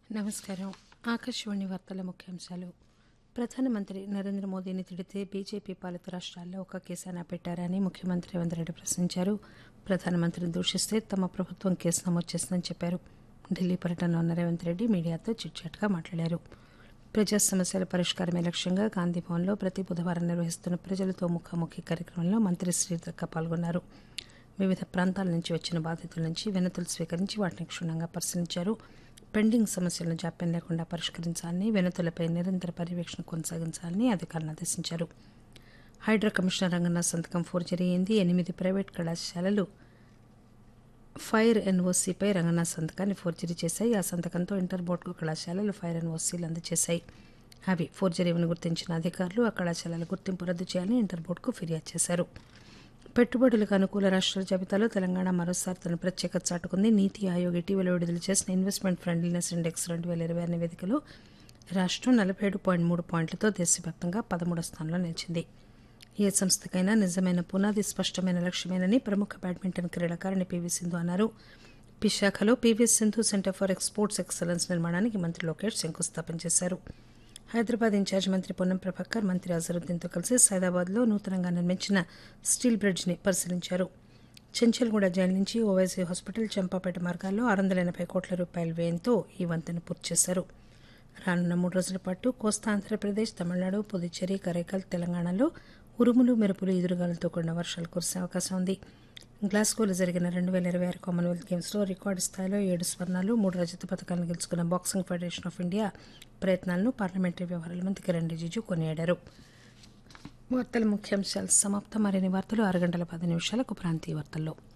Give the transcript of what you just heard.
నమస్కారం ఆకాశవాణి వార్తల ముఖ్యాంశాలు ప్రధానమంత్రి నరేంద్ర మోదీని తిడితే బీజేపీ పాలిత రాష్ట్రాల్లో ఒక కేసైనా పెట్టారని ముఖ్యమంత్రి రేవంత్ రెడ్డి ప్రశ్నించారు ప్రధానమంత్రిని దూషిస్తే తమ ప్రభుత్వం కేసు నమోదు చేస్తుందని చెప్పారు ఢిల్లీ పర్యటనలో ఉన్న రేవంత్ రెడ్డి మీడియాతో చిట్చాట్గా మాట్లాడారు ప్రజా సమస్యల పరిష్కారమే లక్ష్యంగా గాంధీభవన్లో ప్రతి బుధవారం నిర్వహిస్తున్న ప్రజలతో ముఖాముఖి కార్యక్రమంలో మంత్రి శ్రీధక్క పాల్గొన్నారు వివిధ ప్రాంతాల నుంచి వచ్చిన బాధితుల నుంచి వినతులు స్వీకరించి వాటిని క్షుణ్ణంగా పరిశీలించారు పెండింగ్ సమస్యలను జాప్యం లేకుండా పరిష్కరించాలని వినతులపై నిరంతర పర్యవేక్షణ కొనసాగించాలని అధికారులను ఆదేశించారు హైడ్రా కమిషనర్ రంగన్న సంతకం ఫోర్జరీ అయింది ఎనిమిది ప్రైవేట్ కళాశాలలు ఫైర్ ఎన్ఓసీపై రంగనాథ్ సంతకాన్ని ఫోర్జరీ చేశాయి ఆ సంతకంతో ఇంటర్ బోర్డుకు కళాశాలలు ఫైర్ ఎన్ఓసీలు అందజేశాయి అవి ఫోర్జరీని గుర్తించిన అధికారులు ఆ కళాశాలల గుర్తింపు రద్దు చేయాలని ఇంటర్ బోర్డుకు ఫిర్యాదు చేశారు పెట్టుబడులకు అనుకూల రాష్ట్రాల జాబితాలో తెలంగాణ మరోసారి తన ప్రత్యేకత చాటుకుంది నీతి ఆయోగ్ ఇటీవల విడుదల చేసిన ఇన్వెస్ట్మెంట్ ఫ్రెండ్లీనెస్ ఇండెక్స్ రెండు వేల ఇరవై నివేదికలో రాష్ట్రం నలభై ఏడు పాయింట్ మూడు పాయింట్లతో దేశవ్యాప్తంగా పదమూడో స్థానంలో నిలిచింది ఏ సంస్థకైనా నిజమైన పునాది స్పష్టమైన లక్ష్యమేనని ప్రముఖ బ్యాడ్మింటన్ క్రీడాకారిణి పివి సింధు అన్నారు విశాఖలో PV Sindhu centre for exports excellence నిర్మాణానికి మంత్రి లోకేష్ శంకుస్థాపన చేశారు హైదరాబాద్ ఇన్ఛార్జ్ మంత్రి పొన్నం ప్రభాకర్ మంత్రి అజరుద్దీన్తో కలిసి సైదాబాద్లో నూతనంగా నిర్మించిన స్టీల్ బ్రిడ్జ్ని పరిశీలించారు చెంచల్గూడ జైలు నుంచి ఓవైసీ హాస్పిటల్ చంపాపేట మార్గాల్లో ఆరు వందల ఎనభై కోట్ల రూపాయల వ్యయంతో ఈ వంతెన పూర్తి చేశారు రానున్న మూడు రోజుల పాటు కోస్తా ఆంధ్రప్రదేశ్ తమిళనాడు పుదుచ్చేరి కరైకల్ తెలంగాణలో ఉరుములు మెరుపులు ఎదురుగాలతో కూడిన వర్షాలు కురిసే అవకాశం ఉంది గ్లాస్గోలో జరిగిన రెండు వేల ఇరవై ఆరు కామన్వెల్త్ గేమ్స్లో రికార్డు స్థాయిలో ఏడు స్వర్ణాలు మూడు రజత పథకాలను గెలుచుకున్న బాక్సింగ్ ఫెడరేషన్ ఆఫ్ ఇండియా ప్రయత్నాలను పార్లమెంటరీ వ్యవహారాల మంత్రి కిరణ్ రిజిజు కొనియాడారు వార్తల ముఖ్యాంశాలు సమాప్తం మరిన్ని వార్తలు ఆరు గంటల పది నిమిషాలకు ప్రాంతీయ వార్తల్లో